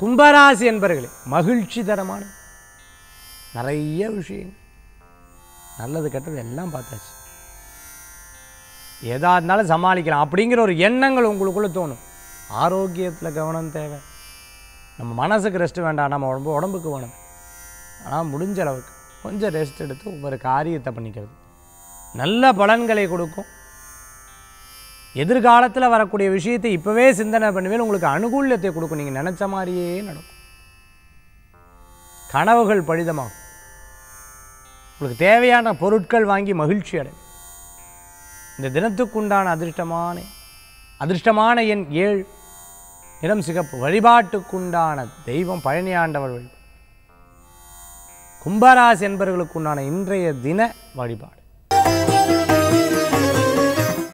கும்பராசி என்பர்களே மகிழ்ச்சி தரமான நிறைய விஷயங்கள் நல்லது கெட்டது எல்லாம் பார்த்தாச்சு எதா இருந்தாலும் சமாளிக்கலாம் அப்படிங்கிற ஒரு எண்ணங்கள் உங்களுக்குள்ளே தோணும் ஆரோக்கியத்தில் கவனம் தேவை நம்ம மனசுக்கு ரெஸ்ட் வேண்டாம் நம்ம உடம்பு உடம்புக்கு வேணும் ஆனால் முடிஞ்ச அளவுக்கு கொஞ்சம் ரெஸ்ட் எடுத்து ஒவ்வொரு காரியத்தை பண்ணிக்கிறது நல்ல பலன்களை கொடுக்கும் எதிர்காலத்தில் வரக்கூடிய விஷயத்தை இப்போவே சிந்தனை பண்ணுவேன் உங்களுக்கு அனுகூல்யத்தை கொடுக்கும் நீங்கள் நினச்ச மாதிரியே நடக்கும் கனவுகள் பழிதமாகும் உங்களுக்கு தேவையான பொருட்கள் வாங்கி மகிழ்ச்சி அடையும் இந்த தினத்துக்குண்டான அதிர்ஷ்டமான அதிர்ஷ்டமான எண் ஏழு நிறம் சிகப்பு வழிபாட்டுக்குண்டான தெய்வம் பழனி ஆண்டவர் வழிபாடு கும்பராசி என்பவர்களுக்குண்டான இன்றைய தின வழிபாடு